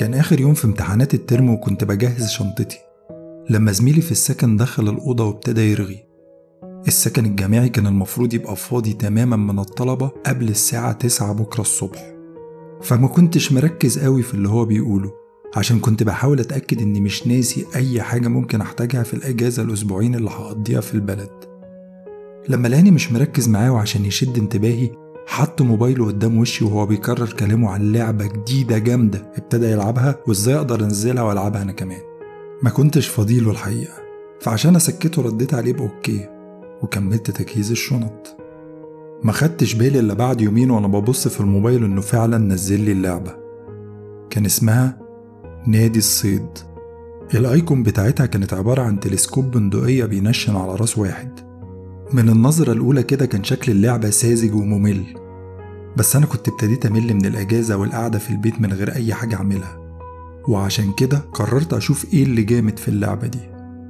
كان آخر يوم في امتحانات الترم وكنت بجهز شنطتي لما زميلي في السكن دخل الأوضة وابتدى يرغي السكن الجامعي كان المفروض يبقى فاضي تماما من الطلبة قبل الساعة تسعة بكرة الصبح فما كنتش مركز قوي في اللي هو بيقوله عشان كنت بحاول أتأكد إني مش ناسي أي حاجة ممكن أحتاجها في الأجازة الأسبوعين اللي هقضيها في البلد لما لقاني مش مركز معاه وعشان يشد انتباهي حط موبايله قدام وشي وهو بيكرر كلامه عن لعبة جديدة جامدة ابتدى يلعبها وازاي اقدر انزلها والعبها انا كمان ما كنتش فضيله الحقيقة فعشان اسكته رديت عليه باوكي وكملت تجهيز الشنط ما خدتش بالي الا بعد يومين وانا ببص في الموبايل انه فعلا نزل لي اللعبة كان اسمها نادي الصيد الايكون بتاعتها كانت عبارة عن تلسكوب بندقية بينشن على راس واحد من النظرة الأولى كده كان شكل اللعبة ساذج وممل بس أنا كنت ابتديت أمل من الأجازة والقعدة في البيت من غير أي حاجة أعملها وعشان كده قررت أشوف إيه اللي جامد في اللعبة دي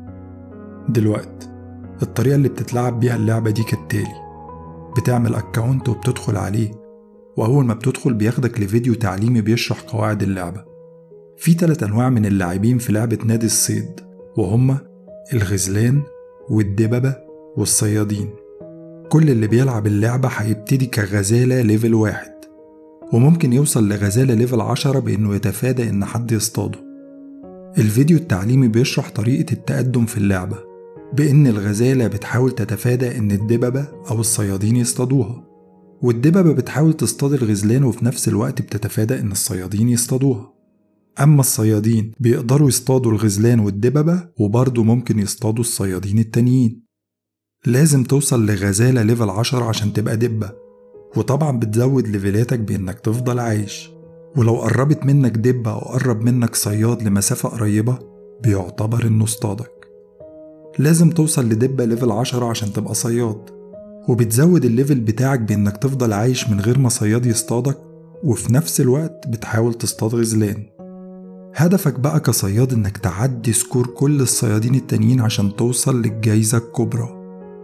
دلوقت الطريقة اللي بتتلعب بيها اللعبة دي كالتالي بتعمل أكاونت وبتدخل عليه وأول ما بتدخل بياخدك لفيديو تعليمي بيشرح قواعد اللعبة في تلات أنواع من اللاعبين في لعبة نادي الصيد وهما الغزلان والدببة والصيادين كل اللي بيلعب اللعبة هيبتدي كغزالة ليفل واحد وممكن يوصل لغزالة ليفل عشرة بإنه يتفادى إن حد يصطاده الفيديو التعليمي بيشرح طريقة التقدم في اللعبة بإن الغزالة بتحاول تتفادى إن الدببة أو الصيادين يصطادوها والدببة بتحاول تصطاد الغزلان وفي نفس الوقت بتتفادى إن الصيادين يصطادوها أما الصيادين بيقدروا يصطادوا الغزلان والدببة وبرضه ممكن يصطادوا الصيادين التانيين لازم توصل لغزالة ليفل عشرة عشان تبقى دبة وطبعا بتزود ليفلاتك بإنك تفضل عايش ولو قربت منك دبة أو قرب منك صياد لمسافة قريبة بيعتبر إنه اصطادك لازم توصل لدبة ليفل عشرة عشان تبقى صياد وبتزود الليفل بتاعك بإنك تفضل عايش من غير ما صياد يصطادك وفي نفس الوقت بتحاول تصطاد غزلان هدفك بقى كصياد إنك تعدي سكور كل الصيادين التانيين عشان توصل للجايزة الكبرى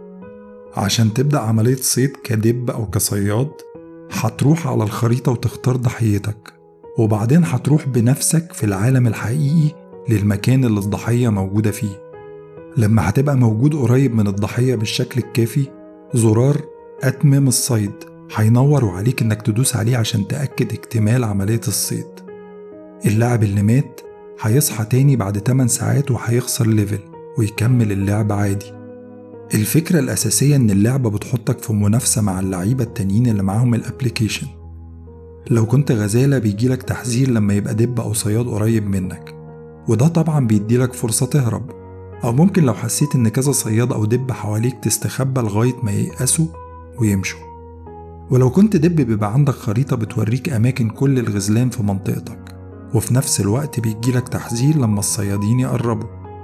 عشان تبدأ عملية صيد كدب أو كصياد هتروح على الخريطة وتختار ضحيتك وبعدين هتروح بنفسك في العالم الحقيقي للمكان اللي الضحية موجودة فيه لما هتبقى موجود قريب من الضحية بالشكل الكافي زرار أتمام الصيد هينور عليك إنك تدوس عليه عشان تأكد اكتمال عملية الصيد اللاعب اللي مات هيصحى تاني بعد 8 ساعات وهيخسر ليفل ويكمل اللعب عادي الفكرة الأساسية إن اللعبة بتحطك في منافسة مع اللعيبة التانيين اللي معاهم الابليكيشن لو كنت غزالة بيجيلك تحذير لما يبقى دب أو صياد قريب منك وده طبعا بيديلك فرصة تهرب أو ممكن لو حسيت إن كذا صياد أو دب حواليك تستخبى لغاية ما ييأسوا ويمشوا ولو كنت دب بيبقى عندك خريطة بتوريك أماكن كل الغزلان في منطقتك وفي نفس الوقت بيجيلك تحذير لما الصيادين يقربوا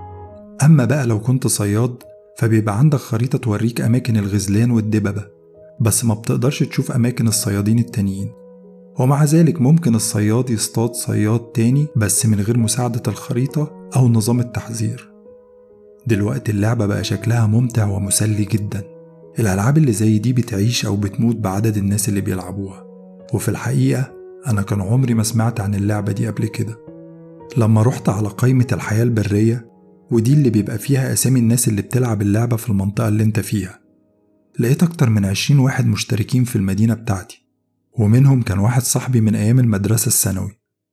أما بقى لو كنت صياد فبيبقى عندك خريطة توريك أماكن الغزلان والدببة بس ما بتقدرش تشوف أماكن الصيادين التانيين ومع ذلك ممكن الصياد يصطاد صياد تاني بس من غير مساعدة الخريطة أو نظام التحذير دلوقتي اللعبة بقى شكلها ممتع ومسلي جدا الألعاب اللي زي دي بتعيش أو بتموت بعدد الناس اللي بيلعبوها وفي الحقيقة أنا كان عمري ما سمعت عن اللعبة دي قبل كده لما رحت على قائمة الحياة البرية ودي اللي بيبقى فيها أسامي الناس اللي بتلعب اللعبة في المنطقة اللي انت فيها لقيت أكتر من عشرين واحد مشتركين في المدينة بتاعتي ومنهم كان واحد صاحبي من أيام المدرسة الثانوي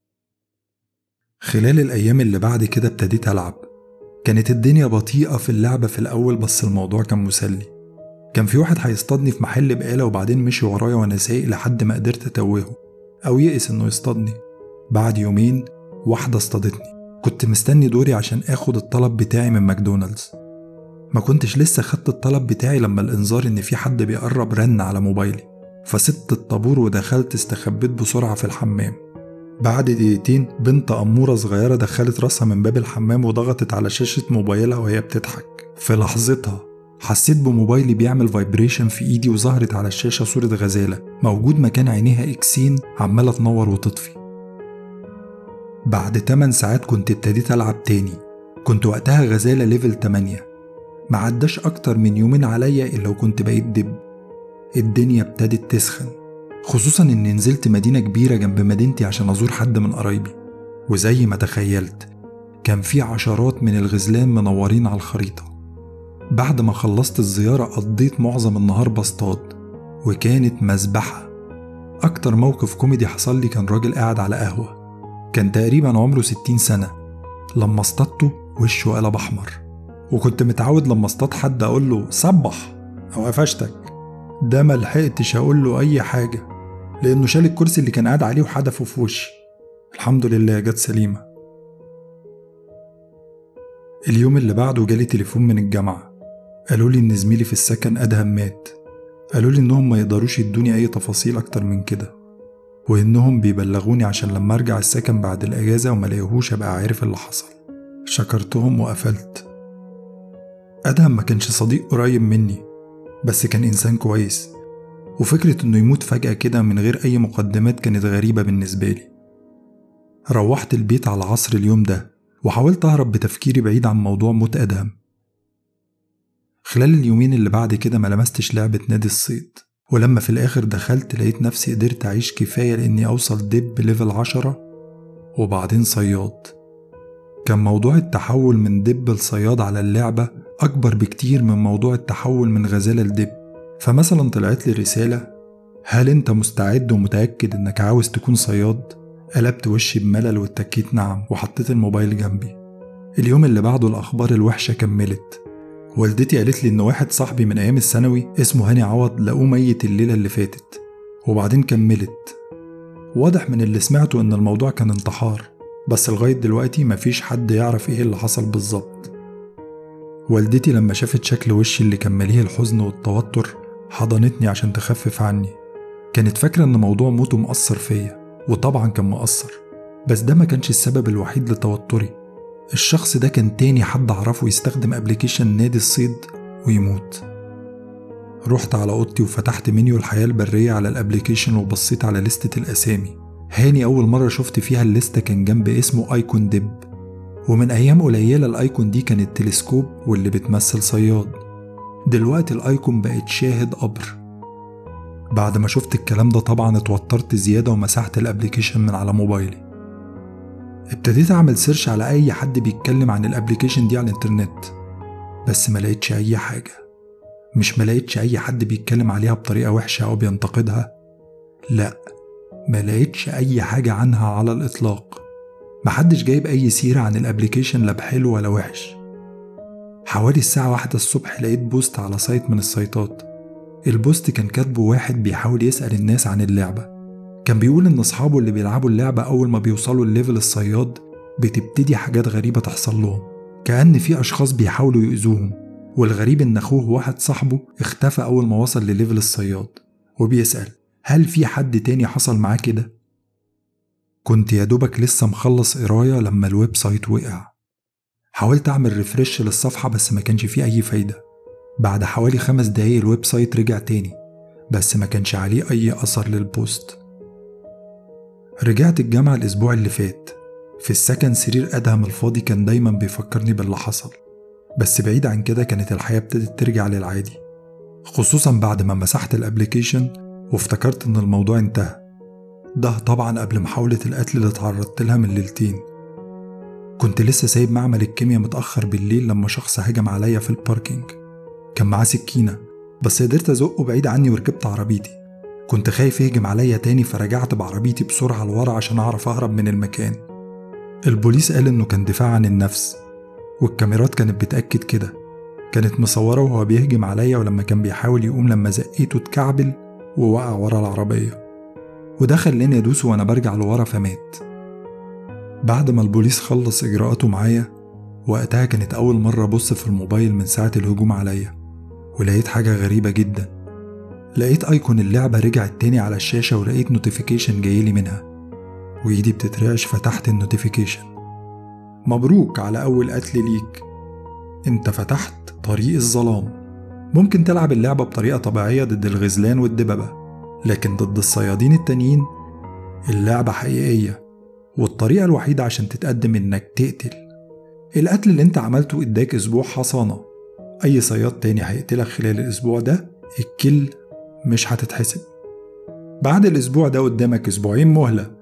خلال الأيام اللي بعد كده ابتديت ألعب كانت الدنيا بطيئة في اللعبة في الأول بس الموضوع كان مسلي كان في واحد هيصطادني في محل بقالة وبعدين مشي ورايا وأنا سايق لحد ما قدرت أتوهه أو يئس إنه يصطادني بعد يومين واحدة اصطادتني كنت مستني دوري عشان اخد الطلب بتاعي من ماكدونالدز ما كنتش لسه خدت الطلب بتاعي لما الانذار ان في حد بيقرب رن على موبايلي فسبت الطابور ودخلت استخبيت بسرعة في الحمام بعد دقيقتين بنت أمورة صغيرة دخلت راسها من باب الحمام وضغطت على شاشة موبايلها وهي بتضحك في لحظتها حسيت بموبايلي بيعمل فايبريشن في ايدي وظهرت على الشاشة صورة غزالة موجود مكان عينيها اكسين عمالة تنور وتطفي بعد 8 ساعات كنت ابتديت ألعب تاني كنت وقتها غزالة ليفل 8 ما عداش أكتر من يومين عليا إلا وكنت بقيت دب الدنيا ابتدت تسخن خصوصا إني نزلت مدينة كبيرة جنب مدينتي عشان أزور حد من قرايبي وزي ما تخيلت كان في عشرات من الغزلان منورين على الخريطة بعد ما خلصت الزيارة قضيت معظم النهار بصطاد وكانت مذبحة أكتر موقف كوميدي حصل لي كان راجل قاعد على قهوة كان تقريبا عمره ستين سنة لما اصطادته وشه قلب أحمر وكنت متعود لما اصطاد حد أقول له صبح أو قفشتك ده ملحقتش أقول له أي حاجة لأنه شال الكرسي اللي كان قاعد عليه وحدفه في وشي الحمد لله جت سليمة اليوم اللي بعده جالي تليفون من الجامعة قالوا لي إن زميلي في السكن أدهم مات قالوا لي إنهم ما يقدروش يدوني أي تفاصيل أكتر من كده وإنهم بيبلغوني عشان لما أرجع السكن بعد الأجازة وما لاقيهوش أبقى عارف اللي حصل شكرتهم وقفلت أدهم ما كانش صديق قريب مني بس كان إنسان كويس وفكرة إنه يموت فجأة كده من غير أي مقدمات كانت غريبة بالنسبة لي روحت البيت على عصر اليوم ده وحاولت أهرب بتفكيري بعيد عن موضوع موت أدهم خلال اليومين اللي بعد كده ما لمستش لعبة نادي الصيد ولما في الآخر دخلت لقيت نفسي قدرت أعيش كفاية لإني أوصل دب ليفل عشرة وبعدين صياد كان موضوع التحول من دب لصياد على اللعبة أكبر بكتير من موضوع التحول من غزالة لدب فمثلا طلعت لي رسالة هل أنت مستعد ومتأكد إنك عاوز تكون صياد؟ قلبت وشي بملل واتكيت نعم وحطيت الموبايل جنبي اليوم اللي بعده الأخبار الوحشة كملت والدتي قالت لي إن واحد صاحبي من أيام الثانوي اسمه هاني عوض لقوه ميت الليلة اللي فاتت وبعدين كملت واضح من اللي سمعته إن الموضوع كان انتحار بس لغاية دلوقتي مفيش حد يعرف إيه اللي حصل بالظبط والدتي لما شافت شكل وشي اللي كان مليه الحزن والتوتر حضنتني عشان تخفف عني كانت فاكرة إن موضوع موته مأثر فيا وطبعا كان مأثر بس ده ما كانش السبب الوحيد لتوتري الشخص ده كان تاني حد أعرفه يستخدم أبليكيشن نادي الصيد ويموت رحت على أوضتي وفتحت منيو الحياة البرية على الأبليكيشن وبصيت على لستة الأسامي هاني أول مرة شفت فيها الليستة كان جنب اسمه أيكون دب ومن أيام قليلة الأيكون دي كانت تلسكوب واللي بتمثل صياد دلوقتي الأيكون بقت شاهد قبر بعد ما شفت الكلام ده طبعا اتوترت زيادة ومسحت الابليكيشن من على موبايلي ابتديت اعمل سيرش على اي حد بيتكلم عن الابليكيشن دي على الانترنت بس ما لقيتش اي حاجة مش ما لقيتش اي حد بيتكلم عليها بطريقة وحشة او بينتقدها لا ما لقيتش اي حاجة عنها على الاطلاق محدش جايب اي سيرة عن الابليكيشن لا بحلو ولا وحش حوالي الساعة واحدة الصبح لقيت بوست على سايت من السايتات البوست كان كاتبه واحد بيحاول يسأل الناس عن اللعبة كان بيقول إن أصحابه اللي بيلعبوا اللعبة أول ما بيوصلوا الليفل الصياد بتبتدي حاجات غريبة تحصل لهم كأن في أشخاص بيحاولوا يؤذوهم والغريب إن أخوه واحد صاحبه اختفى أول ما وصل لليفل الصياد وبيسأل هل في حد تاني حصل معاه كده؟ كنت يا دوبك لسه مخلص قراية لما الويب سايت وقع حاولت أعمل ريفرش للصفحة بس ما كانش فيه أي فايدة بعد حوالي خمس دقايق الويب سايت رجع تاني بس ما كانش عليه أي أثر للبوست رجعت الجامعة الأسبوع اللي فات في السكن سرير أدهم الفاضي كان دايما بيفكرني باللي حصل بس بعيد عن كده كانت الحياة ابتدت ترجع للعادي خصوصا بعد ما مسحت الابليكيشن وافتكرت ان الموضوع انتهى ده طبعا قبل محاولة القتل اللي اتعرضت لها من ليلتين كنت لسه سايب معمل الكيمياء متأخر بالليل لما شخص هجم عليا في الباركينج كان معاه سكينة بس قدرت أزقه بعيد عني وركبت عربيتي كنت خايف يهجم عليا تاني فرجعت بعربيتي بسرعة لورا عشان أعرف أهرب من المكان البوليس قال إنه كان دفاع عن النفس والكاميرات كانت بتأكد كده كانت مصورة وهو بيهجم عليا ولما كان بيحاول يقوم لما زقيته اتكعبل ووقع ورا العربية وده خلاني أدوسه وأنا برجع لورا فمات بعد ما البوليس خلص إجراءاته معايا وقتها كانت أول مرة أبص في الموبايل من ساعة الهجوم عليا ولقيت حاجة غريبة جدا لقيت ايكون اللعبة رجعت تاني على الشاشة ولقيت نوتيفيكيشن جايلي منها وإيدي بتترعش فتحت النوتيفيكيشن مبروك على أول قتل ليك انت فتحت طريق الظلام ممكن تلعب اللعبة بطريقة طبيعية ضد الغزلان والدببة لكن ضد الصيادين التانيين اللعبة حقيقية والطريقة الوحيدة عشان تتقدم إنك تقتل القتل اللي انت عملته اداك أسبوع حصانة أي صياد تاني هيقتلك خلال الأسبوع ده الكل مش هتتحسب بعد الأسبوع ده قدامك أسبوعين مهلة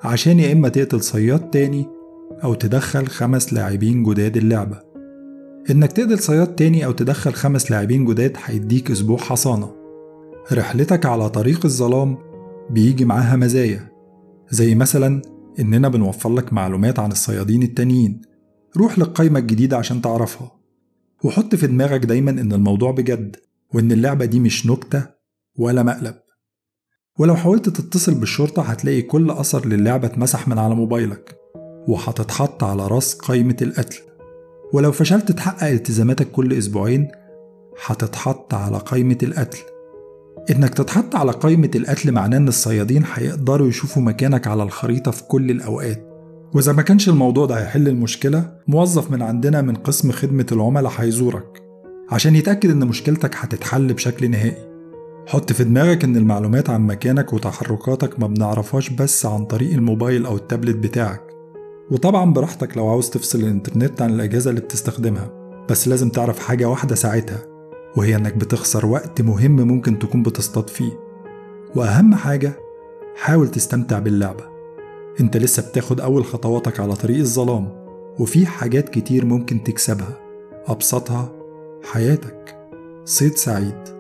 عشان يا إما تقتل صياد تاني أو تدخل خمس لاعبين جداد اللعبة إنك تقتل صياد تاني أو تدخل خمس لاعبين جداد هيديك أسبوع حصانة رحلتك على طريق الظلام بيجي معاها مزايا زي مثلا إننا بنوفر لك معلومات عن الصيادين التانيين روح للقايمة الجديدة عشان تعرفها وحط في دماغك دايما إن الموضوع بجد وإن اللعبة دي مش نكتة ولا مقلب ولو حاولت تتصل بالشرطة هتلاقي كل أثر للعبة اتمسح من على موبايلك وهتتحط على راس قائمة القتل ولو فشلت تحقق التزاماتك كل أسبوعين هتتحط على قائمة القتل إنك تتحط على قائمة القتل معناه إن الصيادين هيقدروا يشوفوا مكانك على الخريطة في كل الأوقات وإذا ما كانش الموضوع ده هيحل المشكلة موظف من عندنا من قسم خدمة العملاء هيزورك عشان يتأكد إن مشكلتك هتتحل بشكل نهائي حط في دماغك إن المعلومات عن مكانك وتحركاتك ما بنعرفهاش بس عن طريق الموبايل أو التابلت بتاعك وطبعا براحتك لو عاوز تفصل الإنترنت عن الأجهزة اللي بتستخدمها بس لازم تعرف حاجة واحدة ساعتها وهي إنك بتخسر وقت مهم ممكن تكون بتصطاد فيه وأهم حاجة حاول تستمتع باللعبة انت لسه بتاخد أول خطواتك على طريق الظلام وفي حاجات كتير ممكن تكسبها أبسطها حياتك صيد سعيد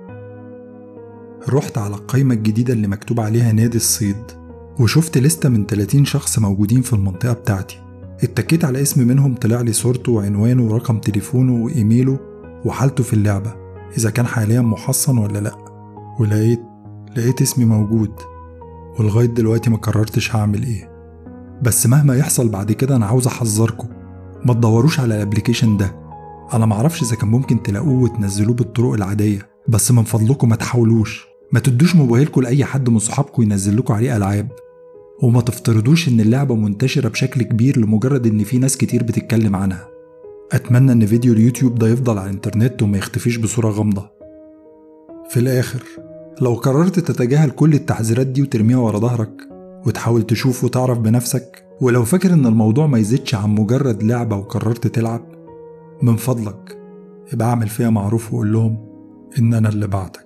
رحت على القايمة الجديدة اللي مكتوب عليها نادي الصيد وشفت لستة من 30 شخص موجودين في المنطقة بتاعتي اتكيت على اسم منهم طلع لي صورته وعنوانه ورقم تليفونه وإيميله وحالته في اللعبة إذا كان حاليا محصن ولا لأ ولقيت لقيت اسمي موجود ولغاية دلوقتي ما قررتش هعمل ايه بس مهما يحصل بعد كده انا عاوز احذركم ما تدوروش على الابليكيشن ده انا معرفش اذا كان ممكن تلاقوه وتنزلوه بالطرق العادية بس من فضلكم ما تحاولوش ما تدوش موبايلكم لأي حد من صحابكم ينزل لكم عليه ألعاب وما تفترضوش إن اللعبة منتشرة بشكل كبير لمجرد إن في ناس كتير بتتكلم عنها أتمنى إن فيديو اليوتيوب ده يفضل على الإنترنت وما يختفيش بصورة غامضة في الآخر لو قررت تتجاهل كل التحذيرات دي وترميها ورا ظهرك وتحاول تشوف وتعرف بنفسك ولو فاكر إن الموضوع ما يزيدش عن مجرد لعبة وقررت تلعب من فضلك ابقى اعمل فيها معروف وقول لهم إن أنا اللي بعدك